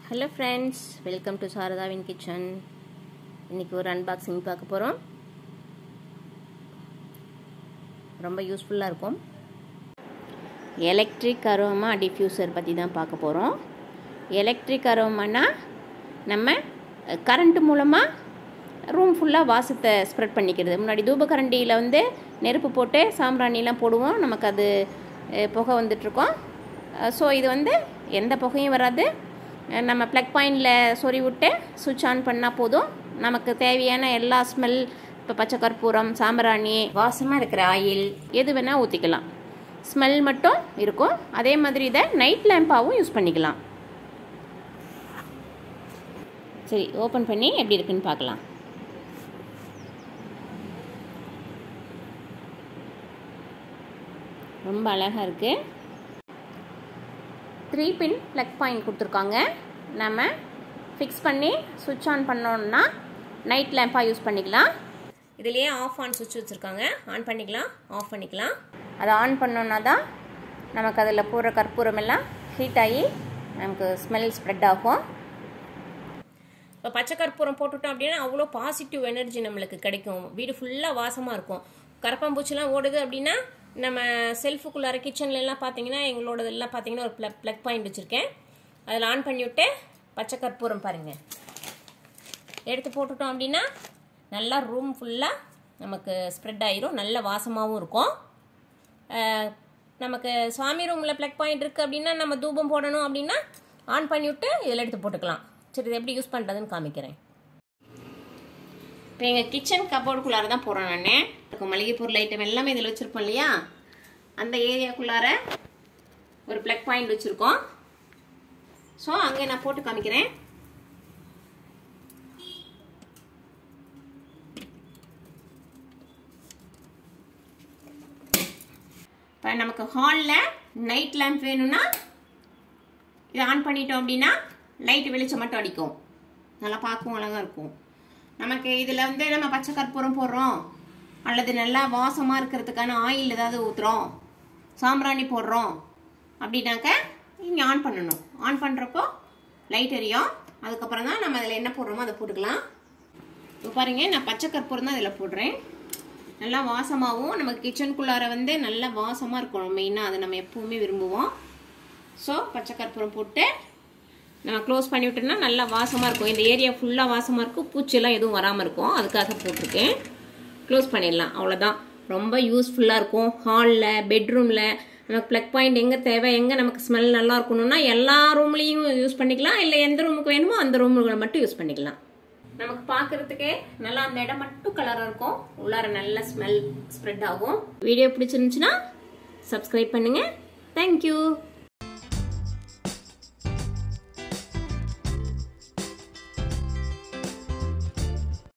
hello friends welcome to சாரதாவின் kitchen இன்றைக்கி ஒரு அன்பாக்சிங் பார்க்க போகிறோம் ரொம்ப யூஸ்ஃபுல்லாக இருக்கும் எலக்ட்ரிக் அரோமா டிஃப்யூசர் பற்றி தான் பார்க்க போகிறோம் எலக்ட்ரிக் அரோமானா நம்ம கரண்ட் மூலமாக ரூம் ஃபுல்லாக வாசத்தை ஸ்ப்ரெட் பண்ணிக்கிறது முன்னாடி தூபகரண்டியில் வந்து நெருப்பு போட்டு சாம்பிராணிலாம் போடுவோம் நமக்கு அது அஹ், புகை வந்துட்டுருக்கோம் ஸோ இது வந்து எந்த புகையும் வராது அஹ், நம்ம ப்ளக் பாயிண்டில் சொறி விட்டு சுவிட்ச் ஆன் பண்ணால் போதும் நமக்கு தேவையான எல்லா ஸ்மெல் இப்போ பச்சை கற்பூரம் சாம்பிராணி வாசமாக இருக்கிற ஆயில் எது வேணால் ஊற்றிக்கலாம் ஸ்மெல் மட்டும் இருக்கும் அதே மாதிரி இதை நைட் லேம்பாகவும் யூஸ் பண்ணிக்கலாம் சரி ஓப்பன் பண்ணி எப்படி இருக்குன்னு பார்க்கலாம் ரொம்ப அழகாக இருக்குது த்ரீ பின் ப்ளக் பாயிண்ட் கொடுத்துருக்காங்க நம்ம ஃபிக்ஸ் பண்ணி சுவிட்ச் ஆன் பண்ணோம்னா நைட் லேம்பாக யூஸ் பண்ணிக்கலாம் இதுலேயே ஆஃப் ஆன் சுவிட்ச் வச்சுருக்காங்க ஆன் பண்ணிக்கலாம் ஆஃப் பண்ணிக்கலாம் அதை ஆன் பண்ணோன்னா தான் நமக்கு அதில் போடுற கற்பூரம் எல்லாம் ஹீட் ஆகி நமக்கு ஸ்மெல் ஸ்ப்ரெட் ஆகும் இப்போ பச்சை கற்பூரம் போட்டுட்டோம் அப்படின்னா அவ்வளோ பாசிட்டிவ் எனர்ஜி நம்மளுக்கு கிடைக்கும் வீடு ஃபுல்லாக வாசமாக இருக்கும் கரப்பாம்பூச்சிலாம் ஓடுது அப்படின்னா நம்ம செல்ஃபுக்குள்ளார கிச்சன்ல எல்லாம் பார்த்தீங்கன்னா எங்களோடதெல்லாம் பார்த்தீங்கன்னா ஒரு ப்ளக் ப்ளக் பாயிண்ட் வச்சுருக்கேன் அதில் ஆன் பண்ணிவிட்டு பச்சை கற்பூரம் பாருங்கள் எடுத்து போட்டுட்டோம் அப்படின்னா நல்லா ரூம் ஃபுல்லாக நமக்கு ஸ்ப்ரெட் ஆயிரும் நல்ல வாசமாகவும் இருக்கும் அஹ், நமக்கு சாமி ரூமில் ப்ளக் பாயிண்ட் இருக்குது அப்படின்னா நம்ம தூபம் போடணும் அப்படின்னா ஆன் பண்ணிவிட்டு இதில் எடுத்து போட்டுக்கலாம் சரி இது எப்படி யூஸ் பண்ணுறதுன்னு காமிக்கிறேன் இப்போ எங்கள் கிச்சன் கபோர்டுக்குள்ளார தான் போகிறோம் நான் இப்போ மளிகை பொருள் ஐட்டம் எல்லாமே இதில் வச்சுருப்போம் இல்லையா அந்த ஏரியாக்குள்ளார ஒரு ப்ளக் பாயிண்ட் வச்சுருக்கோம் ஸோ அங்கே நான் போட்டு காமிக்கிறேன் இப்போ நமக்கு ஹாலில் நைட் லேம்ப் வேணும்னா இதை ஆன் பண்ணிட்டோம் அப்படின்னா லைட் வெளிச்சம் மட்டும் அடிக்கும் நல்லா பார்க்கவும் அழகாக இருக்கும் நமக்கு இதில் வந்து நம்ம பச்சை கற்பூரம் போடுறோம் அல்லது நல்லா வாசமாக இருக்கிறதுக்கான ஆயில் ஏதாவது ஊற்றுறோம் சாம்பிராணி போடுறோம் அப்படின்னாக்க இங்கே ஆன் பண்ணணும் ஆன் பண்ணுறப்போ லைட் எரியும் அதுக்கப்புறம் தான் நம்ம அதில் என்ன போடுறோமோ அதை போட்டுக்கலாம் இப்போ பாருங்க நான் பச்சை கற்பூரம் தான் இதில் போடுறேன் நல்லா வாசமாகவும் நம்ம கிச்சனுக்குள்ளார வந்து நல்லா வாசமாக இருக்கணும் மெயினாக அதை நம்ம எப்பவுமே விரும்புவோம் ஸோ பச்சை கற்பூரம் போட்டு நம்ம க்ளோஸ் பண்ணி விட்டோம்னா நல்லா வாசமாக இருக்கும் இந்த ஏரியா ஃபுல்லாக வாசமாக இருக்கும் பூச்சியெல்லாம் எதுவும் வராமல் இருக்கும் அதுக்காக போட்டிருக்கேன் க்ளோஸ் பண்ணிடலாம் அவ்வளோதான் ரொம்ப யூஸ்ஃபுல்லாக இருக்கும் ஹாலில் பெட்ரூமில் நமக்கு ப்ளக் பாயிண்ட் எங்கே தேவை எங்கே நமக்கு ஸ்மெல் நல்லா இருக்கணும்னா எல்லா ரூம்லேயும் யூஸ் பண்ணிக்கலாம் இல்லை எந்த ரூமுக்கு வேணுமோ அந்த ரூமுகளை மட்டும் யூஸ் பண்ணிக்கலாம் நமக்கு பார்க்கறதுக்கே நல்லா அந்த இடம் மட்டும் கலராக இருக்கும் உள்ளார நல்ல ஸ்மெல் ஸ்ப்ரெட் ஆகும் வீடியோ பிடிச்சிருந்துச்சுன்னா சப்ஸ்கிரைப் பண்ணுங்கள் தேங்க்யூ